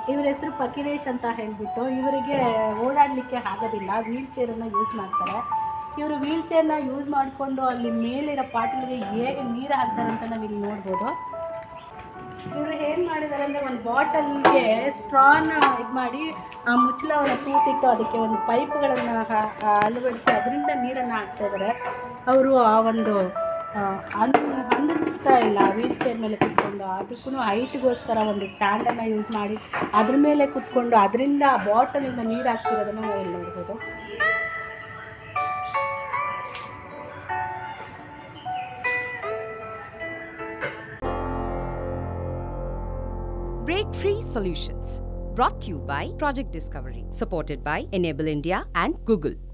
ಇವ್ರ ಹೆಸರು ಫಕೀರೇಶ್ ಅಂತ ಹೇಳ್ಬಿಟ್ಟು ಇವರಿಗೆ ಓಡಾಡಲಿಕ್ಕೆ ಆಗೋದಿಲ್ಲ ವೀಲ್ ಚೇರನ್ನು ಯೂಸ್ ಮಾಡ್ತಾರೆ ಇವರು ವೀಲ್ ಚೇರ್ನ ಯೂಸ್ ಮಾಡಿಕೊಂಡು ಅಲ್ಲಿ ಮೇಲಿರೋ ಪಾಟಲಿಗೆ ಹೇಗೆ ನೀರು ಹಾಕ್ತಾರೆ ಅಂತ ನಾವಿಲ್ಲಿ ನೋಡ್ಬೋದು ಇವರು ಏನು ಮಾಡಿದ್ದಾರೆ ಅಂದರೆ ಒಂದು ಬಾಟಲ್ಗೆ ಸ್ಟ್ರಾನ ಇದು ಮಾಡಿ ಆ ಮುಚ್ಚಳವನ್ನು ತೂತಿಟ್ಟು ಅದಕ್ಕೆ ಒಂದು ಪೈಪ್ಗಳನ್ನು ಅಳವಡಿಸಿ ಅದರಿಂದ ನೀರನ್ನು ಹಾಕ್ತಾ ಇದ್ದಾರೆ ಅವರು ಆ ಒಂದು ಅಂದ್ ಅಂದಿಸ್ತಾ ಇಲ್ಲ ವೀಲ್ ಚೇರ್ ಮೇಲೆ ಕುತ್ಕೊಂಡು ಅದಕ್ಕೂ ಹೈಟ್ಗೋಸ್ಕರ ಒಂದು ಸ್ಟ್ಯಾಂಡನ್ನು ಯೂಸ್ ಮಾಡಿ ಅದ್ರ ಮೇಲೆ ಕುತ್ಕೊಂಡು ಅದರಿಂದ ಆ ಬಾಟಲಿಂದ ನೀರು ಹಾಕ್ತಿರೋದನ್ನು ನಾವು ಇಲ್ಲಿ ನೋಡ್ಬೋದು Break Free Solutions. Brought to you by Project Discovery. Supported by Enable India and Google.